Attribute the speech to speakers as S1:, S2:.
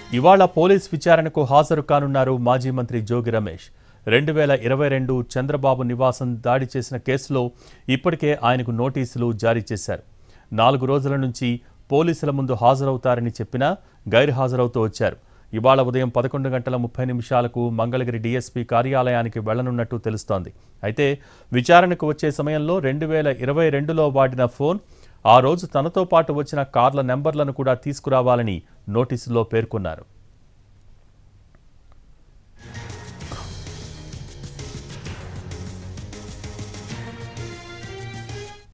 S1: ఇవాళ పోలీస్ విచారణకు హాజరు కానున్నారు మాజీ మంత్రి జోగి రమేష్ రెండు వేల ఇరవై రెండు చంద్రబాబు నివాసం దాడి చేసిన కేసులో ఇప్పటికే ఆయనకు నోటీసులు జారీ చేశారు నాలుగు రోజుల నుంచి పోలీసుల ముందు హాజరవుతారని చెప్పినా గైర్హాజరవుతూ వచ్చారు ఇవాళ ఉదయం పదకొండు గంటల ముప్పై నిమిషాలకు మంగళగిరి డీఎస్పీ కార్యాలయానికి వెళ్లనున్నట్టు తెలుస్తోంది అయితే విచారణకు వచ్చే సమయంలో రెండు వేల ఇరవై రెండులో వాడిన ఫోన్ ఆ రోజు తనతో పాటు వచ్చిన కార్ల నెంబర్లను కూడా తీసుకురావాలని నోటీసులో పేర్కొన్నారు